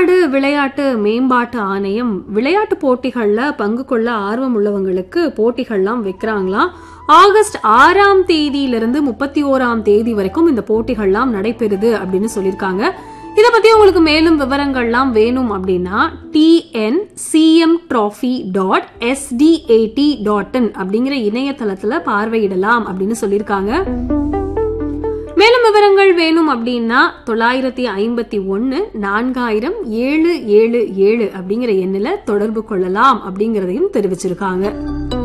தமிழ்நாடு விளையாட்டு மேம்பாட்டு ஆணையம் விளையாட்டு போட்டிகள்ல பங்கு கொள்ள ஆர்வம் உள்ளவங்களுக்கு போட்டிகள்லாம் வைக்கிறாங்களாம் ஆகஸ்ட் ஆறாம் தேதியிலிருந்து முப்பத்தி ஓராம் தேதி வரைக்கும் இந்த போட்டிகள்லாம் நடைபெறுது அப்படின்னு சொல்லியிருக்காங்க இத பத்தி உங்களுக்கு மேலும் விவரங்கள்லாம் வேணும் அப்படின்னா TN CM trophy dot SDAT dot in அப்படிங்கிற இணையதளத்துல பார்வையிடலாம் அப்படின்னு சொல்லியிருக்காங்க மேலும் விவரங்கள் வேணும் அப்படின்னா தொள்ளாயிரத்தி ஐம்பத்தி ஒன்னு நான்காயிரம் ஏழு ஏழு ஏழு அப்படிங்கிற எண்ணில் தொடர்பு கொள்ளலாம் அப்படிங்கறதையும் தெரிவிச்சிருக்காங்க